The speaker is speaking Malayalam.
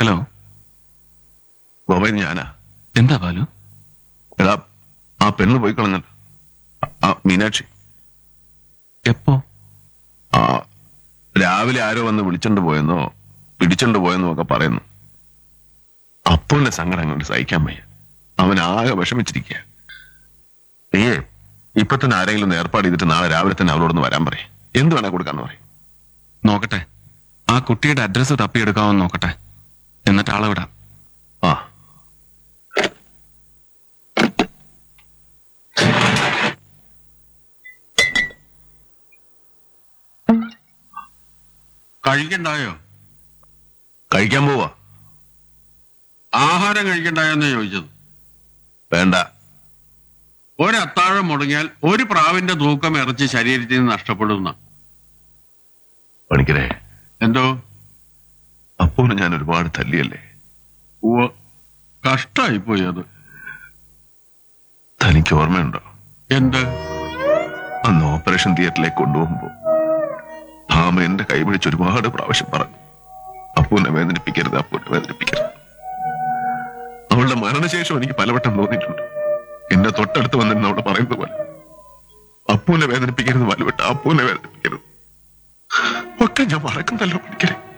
ഹലോ ഗോപ ഞാനാ എന്താ ബാലു എടാ ആ പെണ്ണ് പോയി കളഞ്ഞല്ലോ ആ മീനാക്ഷി എപ്പോ ആ രാവിലെ ആരോ വന്ന് വിളിച്ചോണ്ട് പോയെന്നോ പിടിച്ചോണ്ട് പോയെന്നോ ഒക്കെ പറയുന്നു അപ്പുവിന്റെ സങ്കടം കൊണ്ട് സഹിക്കാൻ വയ്യ അവൻ ആകെ വിഷമിച്ചിരിക്കുക നീയേ ഇപ്പൊ തന്നെ ആരെങ്കിലും ഒന്ന് ഏർപ്പാട് ചെയ്തിട്ട് നാളെ രാവിലെ തന്നെ അവളോടൊന്ന് വരാൻ പറയും എന്ത് വേണേ കൊടുക്കാന്ന് പറയും നോക്കട്ടെ ആ കുട്ടിയുടെ അഡ്രസ്സ് തപ്പിയെടുക്കാമെന്ന് നോക്കട്ടെ എന്നിട്ട് ആളെ വിടാം ആ കഴിക്കണ്ടായോ കഴിക്കാൻ പോവാ ആഹാരം കഴിക്കണ്ടായോന്ന് ചോദിച്ചത് വേണ്ട ഒരു അത്താഴം മുടങ്ങിയാൽ ഒരു പ്രാവിന്റെ തൂക്കം ഇറച്ചി ശരീരത്തിൽ നിന്ന് നഷ്ടപ്പെടുന്ന പണിക്കരെ എന്തോ അപ്പൂന് ഞാൻ ഒരുപാട് തല്ലിയല്ലേ ഉവ്വ് കഷ്ടായി പോയി അത് തനിക്ക് ഓർമ്മയുണ്ടോ എന്ത് അന്ന് ഓപ്പറേഷൻ തിയേറ്ററിലേക്ക് കൊണ്ടുപോകുമ്പോ ഭാമ എന്റെ കൈ പിടിച്ച് ഒരുപാട് പ്രാവശ്യം പറഞ്ഞു അപ്പൂനെ വേദനിപ്പിക്കരുത് അപ്പൂനെ വേദനിപ്പിക്കരുത് അവളുടെ മരണശേഷം എനിക്ക് പലവട്ടം തോന്നിയിട്ടുണ്ട് എന്റെ തൊട്ടടുത്ത് വന്നിരുന്ന അവള് പറയുന്നത് പോലെ അപ്പൂനെ വേദനിപ്പിക്കരുത് വലുവിട്ട അപ്പൂനെ വേദനിപ്പിക്കരുത് ഒക്കെ ഞാൻ മറക്കുന്നല്ലോ പഠിക്കരുത്